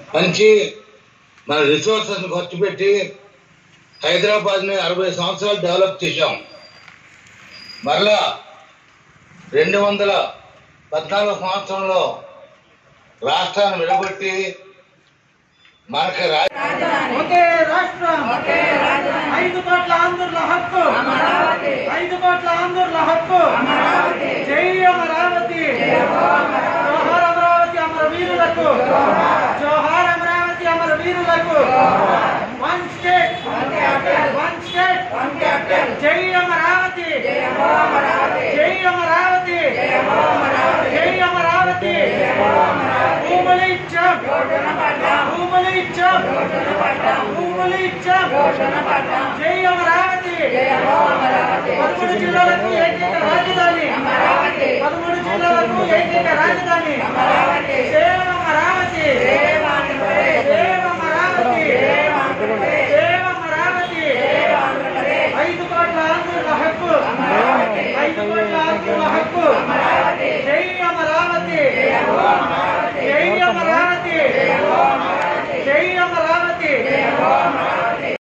మంచి మన రిసోర్సెస్ ఖర్చు పెట్టి హైదరాబాద్ని అరవై సంవత్సరాలు డెవలప్ చేశాం మరలా రెండు వందల పద్నాలుగు సంవత్సరంలో రాష్ట్రాన్ని విడగొట్టి మనకి రా ఒకే రాష్ట్రం ఐదు కోట్ల ఆంధ్రుల హక్కు ఐదు కోట్ల ఆంధ్రుల హక్కు జై అమరావతి జోహార్ అమరావతి అమర వీరులకు జోహార్ అమరావతి అమర వీరులకు వన్ స్టేట్ వన్ స్టేట్ జై అమరావతి జై అమరావతి జై అమరావతి భూములు ఇచ్చాం భూములు ఇచ్చాం భూములు ఇచ్చాం జై అమరావతి పదమూడు జిల్లాలకు ఏకైక రాజధాని పదమూడు జిల్లాలకు ఏకైక రాజధాని జై అమరావతి